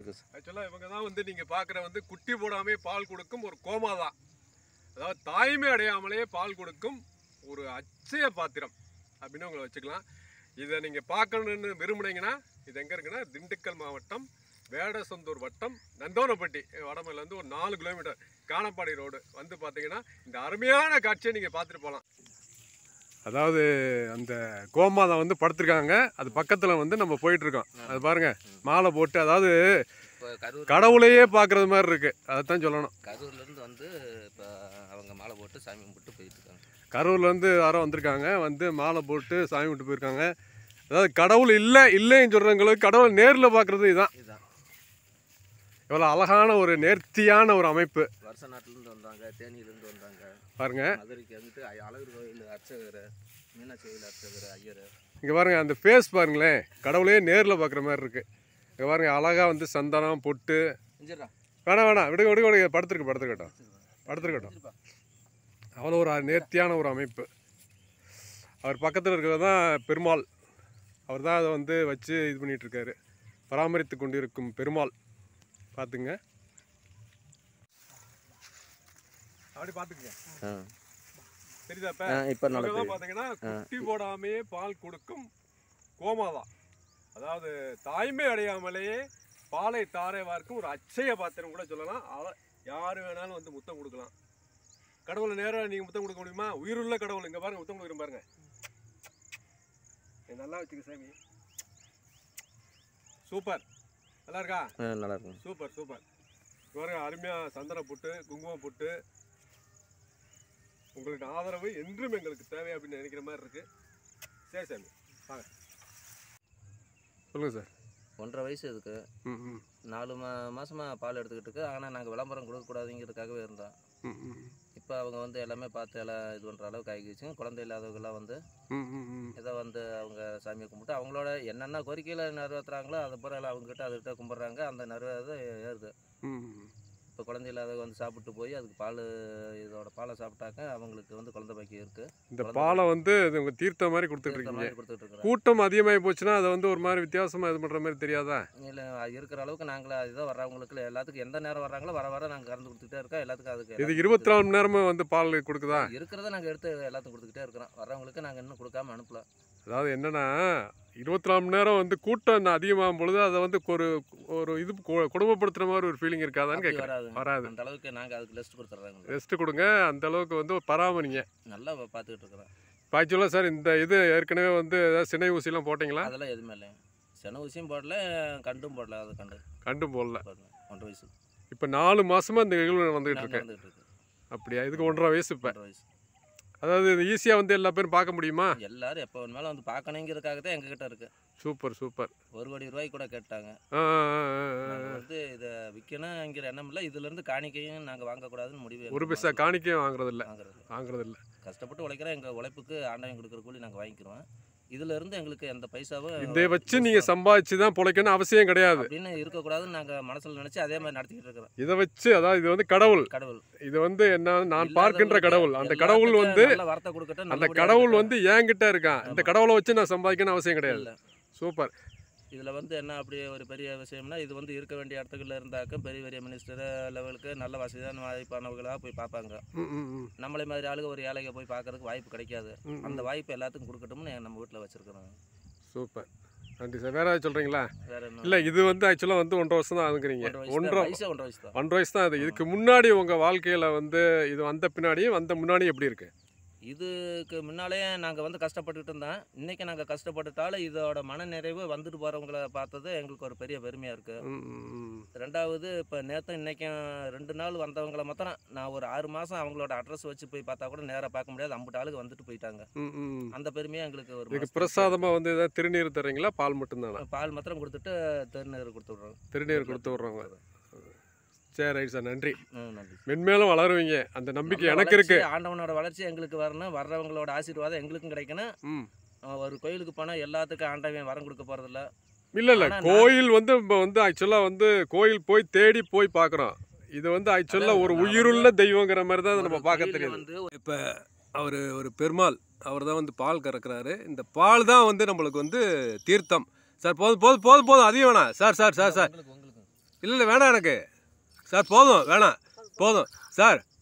ஆக்சுவலாக இவங்க தான் வந்து நீங்கள் பார்க்குற வந்து குட்டி போடாமே பால் கொடுக்கும் ஒரு கோமா தான் அதாவது தாய்மை அடையாமலே பால் கொடுக்கும் ஒரு அச்சய பாத்திரம் அப்படின்னு உங்களை வச்சுக்கலாம் இதை நீங்கள் பார்க்கணுன்னு விரும்புனீங்கன்னா இது எங்கே இருக்குன்னா திண்டுக்கல் மாவட்டம் வேடசந்தூர் வட்டம் நந்தோனப்பட்டி வடமலேருந்து ஒரு நாலு கிலோமீட்டர் காணப்பாடி ரோடு வந்து பார்த்தீங்கன்னா இந்த அருமையான காட்சியை நீங்கள் பார்த்துட்டு போகலாம் அதாவது அந்த கோமாதா வந்து படுத்திருக்காங்க அது பக்கத்தில் வந்து நம்ம போயிட்டு இருக்கோம் அது பாருங்க மாலை போட்டு அதாவது இப்போ கரூர் கடவுளையே பார்க்குறது மாதிரி இருக்கு அதைத்தான் சொல்லணும் கரூர்லேருந்து வந்து இப்போ அவங்க மாலை போட்டு சாமி கும்பிட்டு போயிட்டு இருக்காங்க கரூர்லேருந்து யாரோ வந்திருக்காங்க வந்து மாலை போட்டு சாமி விட்டு போயிருக்காங்க அதாவது கடவுள் இல்லை இல்லைன்னு சொல்கிறவங்களுக்கு கடவுளை நேரில் பார்க்குறது இதுதான் இதுதான் எவ்வளோ அழகான ஒரு நேர்த்தியான ஒரு அமைப்பு வருஷ நாட்டிலேருந்து வந்தாங்க தேனியிலேருந்து வந்தாங்க பாருங்க மதுரைக்கு வந்துட்டு அ- அழகர் கோயில் அர்ச்சகர் மீனாட்சி கோயில் அர்ச்சகர் ஐயர் இங்கே பாருங்க அந்த ஃபேஸ் பாருங்களேன் கடவுளையே நேரில் பார்க்குற மாதிரி இருக்கு இங்கே பாருங்க அழகாக வந்து சந்தனம் பொட்டு செஞ்சிடறா வேணாம் வேணாம் விடுங்க விடுங்க விடுங்க படுத்துருக்கு படுத்துருக்கட்டும் படுத்துருக்கட்டும் அவ்வளோ ஒரு நேர்த்தியான ஒரு அமைப்பு அவர் பக்கத்தில் இருக்கிறது தான் பெருமாள் அவர் தான் அதை வந்து வச்சு இது பண்ணிட்டு இருக்காரு பராமரித்து கொண்டிருக்கும் பெருமாள் பார்த்துங்க அப்படி பார்த்துக்குங்க தெரியுதா இப்ப இப்போ இவங்க நல்லா தான் பார்த்தீங்கன்னா குட்டி போடாமே பால் கொடுக்கும் கோமாதா அதாவது தாய்மை அடையாமலேயே பாலை தாரை வார்க்கும் ஒரு அச்சய பாத்திரம் கூட சொல்லலாம் அவ யார் வேணாலும் வந்து முத்தம் கொடுக்கலாம் கடவுளை நேராக நீங்கள் முத்தம் கொடுக்க முடியுமா உயிருள்ள கடவுள் இங்கே பாருங்க முத்தம் கொடுக்குறேன் பாருங்க ஏய், நல்லா வச்சுக்க சாமி சூப்பர் நல்லா இருக்கா நல்லா இருக்கும் சூப்பர் சூப்பர் இங்க பாருங்க அருமையாக சந்தனம் போட்டு குங்குமம் போட்டு உங்களுக்கு ஆதரவு என்றும் எங்களுக்கு தேவை அப்படின்னு நினைக்கிற மாதிரி இருக்கு சரி சாமி வாங்க சொல்லுங்கள் சார் ஒன்றரை வயசு இதுக்கு ம் ம் நாலு மா மாசமாக பால் எடுத்துக்கிட்டு இருக்கு ஆனால் நாங்கள் விளம்பரம் கொடுக்கக்கூடாதுங்கிறதுக்காகவே இருந்தோம் ம் ம் இப்போ அவங்க வந்து எல்லாமே பார்த்து எல்லாம் இது பண்ணுற அளவுக்கு ஆகிடுச்சுங்க குழந்தை இல்லாதவங்கெல்லாம் வந்து ம் ம் ம் இதை வந்து அவங்க சாமியை கும்பிட்டு அவங்களோட என்னென்ன கோரிக்கையில் நிறைவேற்றுறாங்களோ அதை பூரா எல்லாம் அவங்ககிட்ட அதுகிட்ட கும்பிட்றாங்க அந்த நிறைவேறது ஏறுது ம் இப்போ குழந்தை இல்லாதவங்க வந்து சாப்பிட்டு போய் அதுக்கு பால் இதோட பாலை சாப்பிட்டாக்க அவங்களுக்கு வந்து குழந்தை பாக்கி இருக்குது இந்த பாலை வந்து இது உங்க தீர்த்த மாதிரி கொடுத்துட்டு இருக்கீங்க மாதிரி கொடுத்துட்டு இருக்கிறோம் கூட்டம் அதிகமாகி போச்சுன்னா அதை வந்து ஒரு மாதிரி வித்தியாசமா இது பண்ணுற மாதிரி தெரியாதா இல்லை இருக்கிற அளவுக்கு நாங்களே அதுதான் வர்றவங்களுக்கு எல்லாத்துக்கும் எந்த நேரம் வர்றாங்களோ வர வர நாங்கள் கறந்து கொடுத்துட்டே இருக்கோம் எல்லாத்துக்கும் அதுக்கு இது இருபத்தி நாலு மணி நேரமும் வந்து பால் கொடுக்குதா இருக்கிறத நாங்கள் எடுத்து எல்லாத்துக்கும் கொடுத்துக்கிட்டே இருக்கிறோம் வர்றவங்களுக்கு நாங்கள் இன்னும் கொடுக்காம அனுப்பல அதாவது என்னன்னா இருபத்தி நாலு மணி நேரம் வந்து கூட்டம் இன்னும் அதிகமாகும் பொழுது அதை வந்து ஒரு ஒரு இது கு- குடும்பப்படுத்துற மாதிரி ஒரு ஃபீலிங் இருக்காதான்னு அப்படி கேட்குறேன் வராது வராது அந்த அளவுக்கு நாங்கள் அதுக்கு லிஸ்ட் கொடுத்துட்றாங்க ரெஸ்ட் கொடுங்க அந்த அளவுக்கு வந்து ஒரு பராமரிங்க நல்லா பார்த்துக்கிட்டு இருக்கிறோம் இப்போ ஆக்சுவலாக சார் இந்த இது ஏற்கனவே வந்து ஏதாவது சினை ஊசிலாம் போட்டிங்களா அதெல்லாம் எதுவுமே இல்லை சென ஊசியும் போடல கண்டும் போடல அது கண்டு கண்டும் போடல பாருங்க ஒன்றரை வயசு இப்போ நாலு மாசமா இந்த நிகழ்வு வந்துகிட்டு இருக்கு நடந்துகிட்டு இருக்கு அப்படியா இதுக்கு ஒன்றரை வயசு இப்போ ஒன்றரை வயசு அதாவது இது ஈஸியாக வந்து எல்லா பேரும் பார்க்க முடியுமா எல்லாரும் எப்போ வேணுமாலும் வந்து பார்க்கணுங்கிறதுக்காக தான் எங்ககிட்ட இருக்கு சூப்பர் சூப்பர் ஒரு கோடி ரூபாய்க்கு கூட கேட்டாங்க ஆ ஆ, ஆ, ஆ, ஆ. நாங்கள் வந்து இதை விற்கணுங்கிற எண்ணம் இல்லை இதுல இருந்து காணிக்கையும் நாங்கள் வாங்கக்கூடாதுன்னு முடிவு ஒரு எடுத்தோம். பைசா காணிக்கையும் வாங்குறது இல்ல வாங்குறது இல்ல. வாங்குறது இல்ல கஷ்டப்பட்டு உழைக்கிற எங்கள் உழைப்புக்கு ஆண்டவன் கொடுக்குற கூலி நாங்கள் வாங்கிக்கிறோம் இதுல இருந்து எங்களுக்கு எந்த பைசாவும் இதை வச்சு நீங்க சம்பாதிச்சு தான் பிழைக்கணும் அவசியம் கிடையாது அப்படின்னு இருக்கக்கூடாதுன்னு நாங்கள் மனசுல நினைச்சு அதே மாதிரி நடத்திக்கிட்டு இருக்கிறோம் இதை வச்சு அதாவது இது வந்து கடவுள் கடவுள் இது வந்து என்ன நான் இல்லாதவங்களுக்கு பார்க்கின்ற கடவுள் அந்த கடவுள் எல்லாத்துக்கும் வந்து நல்ல வார்த்தை கொடுக்கட்டும் அந்த நல்லபடியா கடவுள் இருக்கட்டும். வந்து என்கிட்ட இருக்கான் இந்த ஆமா. கடவுளை வச்சு நான் சம்பாதிக்கணும் அவசியம் கிடையாது இல்ல. சூப்பர் இதுல வந்து என்ன அப்படி ஒரு பெரிய விஷயம்னா இது வந்து இருக்க வேண்டிய இடத்துக்குள்ள இருந்தாக்க பெரிய பெரிய மினிஸ்டர் லெவலுக்கு நல்ல வசதியான வாய்ப்பானவங்களாக போய் பார்ப்பாங்க ம், ம், ம், நம்மளை மாதிரி ஆளுங்க ஒரு ஏழைங்க போய் பார்க்கறதுக்கு வாய்ப்பு கிடைக்காது ம், அந்த வாய்ப்பு எல்லாத்துக்கும் கொடுக்கட்டும்னு நம்ம வீட்டில் வச்சிருக்கிறோம் சூப்பர் நன்றி சார் வேற ஏதாவது சொல்றீங்களா வேற என்ன இல்ல இது வந்து ஆக்சுவலா வந்து ஒன்றரை வருஷம் தான் ஆகுங்கிறீங்க ஒன்றரை வயசு ஒன்றரை தான். வயசே ஒன்றரை வயசு தான் ஒன்றரை வயசு தான் இது இதுக்கு முன்னாடி உங்க வாழ்க்கையில வந்து இது வந்த பின்னாடியும் வந்த முன்னாடி எப்படி இருக்கு இதுக்கு முன்னாலே நாங்கள் வந்து கஷ்டப்பட்டுட்டு இருந்தோம் இன்னைக்கு நாங்கள் கஷ்டப்பட்டுட்டாலும் இதோட மன நிறைவு வந்துட்டு போகிறவங்கள பார்த்தது எங்களுக்கு ஒரு பெரிய பெருமையாக இருக்குது ம், ம், ம். ரெண்டாவது இப்போ நேற்று இன்னைக்கும் ரெண்டு நாள் வந்தவங்கள மாத்திரம் நான் ஒரு ஆறு மாதம் அவங்களோட அட்ரஸ் வச்சு போய் பார்த்தா கூட நேராக பார்க்க முடியாது அம்புட்டு ஆளுக்கு வந்துட்டு போயிட்டாங்க ம், ம். அந்த பெருமையாக எங்களுக்கு ஒரு இதுக்கு மனசுக்கு பிரசாதமா வந்து ஏதாவது திருநீர் தர்றீங்களா பால் மட்டும்தானா பால் மாத்திரம் கொடுத்துட்டு திருநீர் கொடுத்து விட்றோம் திருநீர் கொடுத்து விட்றவங்க சரி ரைட் சார் நன்றி ம், நன்றி மென்மேலும் வளருவீங்க அந்த நம்பிக்கை நம்ம எனக்கு இருக்கு வளர்ச்சி, ஆண்டவனோட வளர்ச்சி எங்களுக்கு வரணும் வர்றவங்களோட ஆசீர்வாதம் எங்களுக்கும் கிடைக்கணும் ம் அஹ் ஒரு கோயிலுக்கு போனால் எல்லாத்துக்கும் ஆண்டவன் வரம் கொடுக்க போகிறதில்ல இல்ல இல்ல ஆனா கோயில் வந்து இப்போ வந்து ஆக்சுவலா வந்து கோயில் போய் தேடி போய் பார்க்குறோம் இது வந்து ஆக்சுவலா அதான் ஒரு நான் உயிருள்ள தெய்வங்கிற மாதிரி தான் அதை நம்ம ஒரு பார்க்க கோயில்ல தெரியுது வந்து இப்போ அவர் ஒரு பெருமாள் அவர் தான் வந்து பால் கறக்குறாரு இந்த பால் தான் வந்து நம்மளுக்கு வந்து தீர்த்தம் சார் போதும் போதும் போதும் போதும் அதிகம் வேணாம் சார் சார் சார் சார் உங்களுக்கு உங்களுக்கு இல்லை இல்லை வேணாம் எனக்கு சார் போதும் வேணாம் போதும் சார்